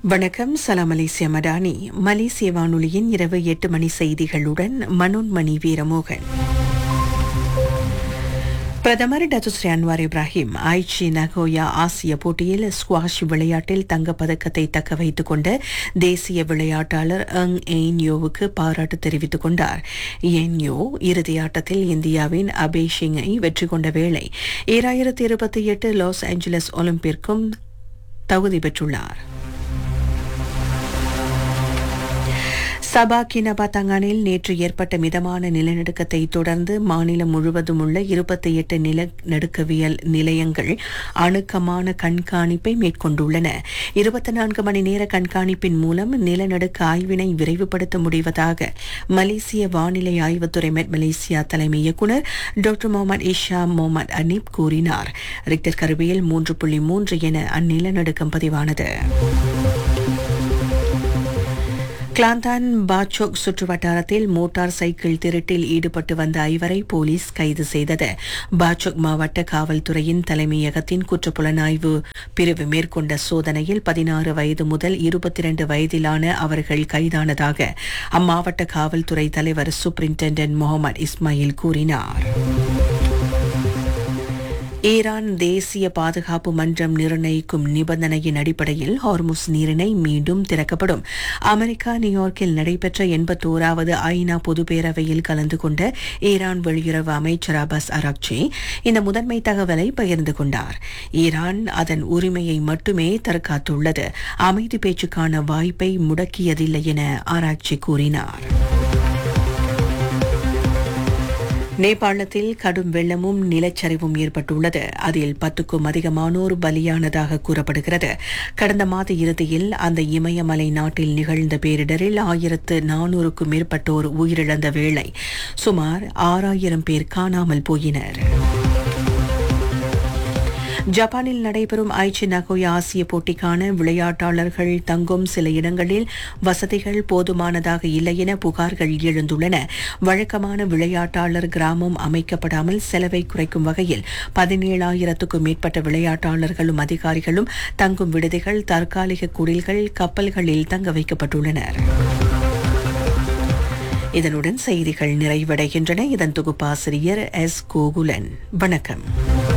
வணக்கம் சலாம் மலேசிய மடானி மலேசிய வானொலியின் இரவு எட்டு மணி செய்திகளுடன் மனோன்மணி வீரமோகன் பிரதமர் Datuk Seri Anwar Ibrahim Aichi Nagoya ஆசிய போட்டியில் ஸ்குவாஷ் விளையாட்டில் தங்கப்பதக்கத்தை தக்க வைத்துக் கொண்ட தேசிய விளையாட்டாளர் அங் எய்ன்யோவுக்கு பாராட்டு தெரிவித்துக் கொண்டார் என்யோ இறுதி ஆட்டத்தில் இந்தியாவின் அபே சிங்கை வெற்றி கொண்ட வேளை ஈராயிரத்தி இருபத்தி எட்டு லாஸ் ஏஞ்சலஸ் ஒலிம்பிற்கும் தகுதி பெற்றுள்ளார் சபா கினபாத்தங்கானில் நேற்று ஏற்பட்ட மிதமான நிலநடுக்கத்தை தொடர்ந்து மாநிலம் முழுவதும் உள்ள இருபத்தி எட்டு நிலநடுக்கவியல் நிலையங்கள் அணுக்கமான கண்காணிப்பை மேற்கொண்டுள்ளன இருபத்தி நான்கு மணி நேர கண்காணிப்பின் மூலம் நிலநடுக்க ஆய்வினை விரைவுபடுத்த முடிவதாக மலேசிய வானிலை ஆய்வுத்துறை மெட் மலேசியா தலைமை இயக்குநர் doctor Mohamed Isha Mohamed Haneef கூறினார் ரிக்டர் கருவியில் மூன்று புள்ளி மூன்று என அந்நிலநடுக்கம் பதிவானது கிளாந்தான் பாச்சோக் சுற்று வட்டாரத்தில் மோட்டார் சைக்கிள் திருட்டில் ஈடுபட்டு வந்த ஐவரை போலீஸ் கைது செய்தது பாச்சோக் மாவட்ட காவல்துறையின் தலைமையகத்தின் குற்றப்புலனாய்வு பிரிவு மேற்கொண்ட சோதனையில் பதினாறு வயது முதல் இருபத்தி இரண்டு வயதிலான அவர்கள் கைதானதாக அம்மாவட்ட காவல்துறை தலைவர் சூப்பரிண்டென்டென்ட் முகமது இஸ்மாயில் கூறினார் ஈரான் தேசிய பாதுகாப்பு மன்றம் நிர்ணயிக்கும் நிபந்தனையின் அடிப்படையில் ஹார்முஸ் நீரிணை மீண்டும் திறக்கப்படும் அமெரிக்கா நியூயார்க்கில் நடைபெற்ற எண்பத்தோராவது ஐநா பொதுப்பேரவையில் கலந்து கொண்ட ஈரான் வெளியுறவு அமைச்சர் அபாஸ் அராக்சி இந்த முதன்மை தகவலை பகிர்ந்து கொண்டார் ஈரான் அதன் உரிமையை மட்டுமே தற்காத்துள்ளது அமைதி பேச்சுக்கான வாய்ப்பை முடக்கியதில்லை என ஆராய்ச்சி கூறினார் நேபாளத்தில் கடும் வெள்ளமும் நிலச்சரிவும் ஏற்பட்டுள்ளது அதில் பத்துக்கும் அதிகமானோர் பலியானதாக கூறப்படுகிறது கடந்த மாத இறுதியில் அந்த இமயமலை நாட்டில் நிகழ்ந்த பேரிடரில் ஆயிரத்து நானூறுக்கும் மேற்பட்டோர் உயிரிழந்த வேளை சுமார் ஆறாயிரம் பேர் காணாமல் போயினர் ஜப்பானில் நடைபெறும் ஐச்சி நகோயா ஆசிய போட்டிக்கான விளையாட்டாளர்கள் தங்கும் சில இடங்களில் வசதிகள் போதுமானதாக இல்லை என புகார்கள் எழுந்துள்ளன வழக்கமான விளையாட்டாளர் கிராமம் அமைக்கப்படாமல் செலவை குறைக்கும் வகையில் பதினேழாயிரத்துக்கும் மேற்பட்ட விளையாட்டாளர்களும் அதிகாரிகளும் தங்கும் விடுதிகள் தற்காலிக குடில்கள் கப்பல்களில் தங்க வைக்கப்பட்டுள்ளனர் இதனுடன் செய்திகள் நிறைவடைகின்றன இதன் தொகுப்பாசிரியர் எஸ் கோகுலன் வணக்கம்